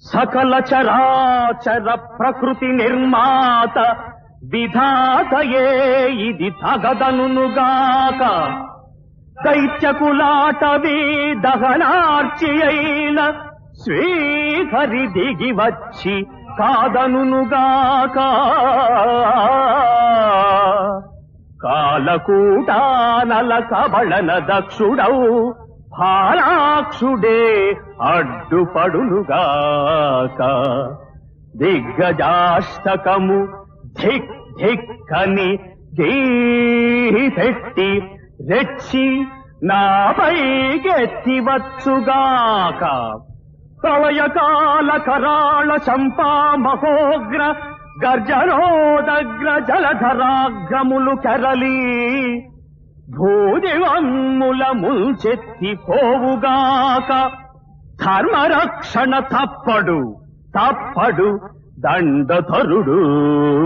సకల చరాచర ప్రకృతి నిర్మాత విధాతయే ఇది తగదనుగాక దైత్యకులాటవీ దహనార్చి అయిన శ్రీహరి దిగి వచ్చి కాదనుగాక కాలకూటానల కబళన దక్షుడౌ భారాక్షుడే అడ్డుపడునుగాక దిగ్గజాష్టకము ధిక్ ధిక్కని గీపెట్టి రెచ్చి నాపై గెత్తివచ్చుగాక ప్రళయకాల కరాళ చంపా మహోగ్ర గర్జనోదగ్ర జలధరాగ్రములు కెరలి భూదివమ్ముల ముంచెత్తి పోవుగాక ధర్మరక్షణ తప్పడు తప్పడు దండధరుడు